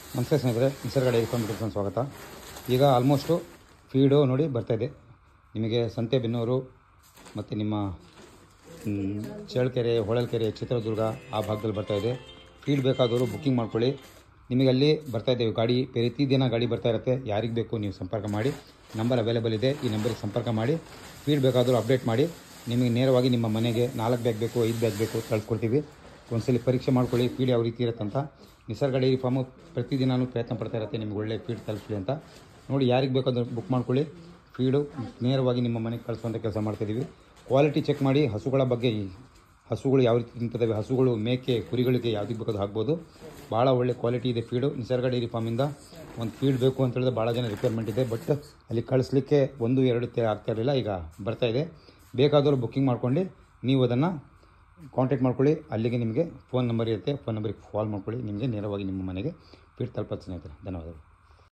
ನಮಸ್ತೆ ಸ್ನೇಹಿತರೆ ನಿಸರ್ಗ ಡೈರಿ ಫಾರ್ಮ್ ಯೂಟ್ಯೂಬ್ ಸ್ವಾಗತ ಈಗ ಆಲ್ಮೋಸ್ಟು ಫೀಡು ನೋಡಿ ಬರ್ತಾಯಿದೆ ನಿಮಗೆ ಸಂತೆಬೆನ್ನೂರು ಮತ್ತು ನಿಮ್ಮ ಮ್, ಚೇಳ್ಕೆರೆ ಹೊಳಲ್ಕೆರೆ ಚಿತ್ರದುರ್ಗ ಆ ಭಾಗದಲ್ಲಿ ಬರ್ತಾಯಿದೆ ಫೀಡ್ ಬೇಕಾದವರು ಬುಕ್ಕಿಂಗ್ ಮಾಡ್ಕೊಳ್ಳಿ ನಿಮಗೆ ಅಲ್ಲಿ ಬರ್ತಾ ಇದ್ದೇವೆ ಗಾಡಿ ಪ್ರತಿ ದಿನ ಗಾಡಿ ಬರ್ತಾ ಇರುತ್ತೆ ಯಾರಿಗೆ ಬೇಕು ನೀವು ಸಂಪರ್ಕ ಮಾಡಿ ನಂಬರ್ ಅವೈಲೇಬಲ್ ಇದೆ ಈ ನಂಬರಿಗೆ ಸಂಪರ್ಕ ಮಾಡಿ ಫೀಡ್ ಬೇಕಾದರೂ ಅಪ್ಡೇಟ್ ಮಾಡಿ ನಿಮಗೆ ನೇರವಾಗಿ ನಿಮ್ಮ ಮನೆಗೆ ನಾಲ್ಕು ಬ್ಯಾಗ್ ಬೇಕು ಐದು ಬ್ಯಾಗ್ ಬೇಕು ಕಳ್ಸ್ಕೊಡ್ತೀವಿ ಒಂದ್ಸಲಿ ಪರೀಕ್ಷೆ ಮಾಡ್ಕೊಳ್ಳಿ ಫೀಡ್ ಯಾವ ರೀತಿ ಇರುತ್ತಂತ ನಿಸರ್ಗ ಡೈರಿ ಫಾರ್ಮು ಪ್ರತಿದಿನವೂ ಪ್ರಯತ್ನ ಪಡ್ತಾ ಇರುತ್ತೆ ನಿಮ್ಗೆ ಒಳ್ಳೆ ಫೀಡ್ ತಲುಪಲಿ ಅಂತ ನೋಡಿ ಯಾರಿಗೆ ಬೇಕಾದ್ರೂ ಬುಕ್ ಮಾಡ್ಕೊಳ್ಳಿ ಫೀಡು ನೇರವಾಗಿ ನಿಮ್ಮ ಮನೆಗೆ ಕಳಿಸುವಂಥ ಕೆಲಸ ಮಾಡ್ತಿದ್ದೀವಿ ಕ್ವಾಲಿಟಿ ಚೆಕ್ ಮಾಡಿ ಹಸುಗಳ ಬಗ್ಗೆ ಈ ಹಸುಗಳು ಯಾವ ರೀತಿ ತಿಂತದವೆ ಹಸುಗಳು ಮೇಕೆ ಕುರಿಗಳಿಗೆ ಯಾವುದಕ್ಕೆ ಬೇಕಾದ್ರೂ ಹಾಕ್ಬೋದು ಭಾಳ ಒಳ್ಳೆ ಕ್ವಾಲಿಟಿ ಇದೆ ಫೀಡು ನಿಸರ್ಗ ಡೈರಿ ಫಾರ್ಮಿಂದ ಒಂದು ಫೀಡ್ ಬೇಕು ಅಂತ ಹೇಳಿದ್ರೆ ಭಾಳ ಜನ ರಿಕ್ವೈರ್ಮೆಂಟ್ ಇದೆ ಬಟ್ ಅಲ್ಲಿ ಕಳಿಸ್ಲಿಕ್ಕೆ ಒಂದು ಎರಡು ತೆ ಆಗ್ತಾ ಇರಲಿಲ್ಲ ಈಗ ಬರ್ತಾ ಇದೆ ಬೇಕಾದವರು ಬುಕ್ಕಿಂಗ್ ಮಾಡ್ಕೊಂಡು ನೀವು ಅದನ್ನು ಕಾಂಟ್ಯಾಕ್ಟ್ ಮಾಡ್ಕೊಳ್ಳಿ ಅಲ್ಲಿಗೆ ನಿಮಗೆ ಫೋನ್ ನಂಬರ್ ಇರುತ್ತೆ ಫೋನ್ ನಂಬರಿಗೆ ಕಾಲ್ ಮಾಡ್ಕೊಳ್ಳಿ ನಿಮಗೆ ನೇರವಾಗಿ ನಿಮ್ಮ ಮನೆಗೆ ಫೀಡ್ ತಲುಪತ್ತೆ ಸ್ನೇಹಿತರೆ ಧನ್ಯವಾದಗಳು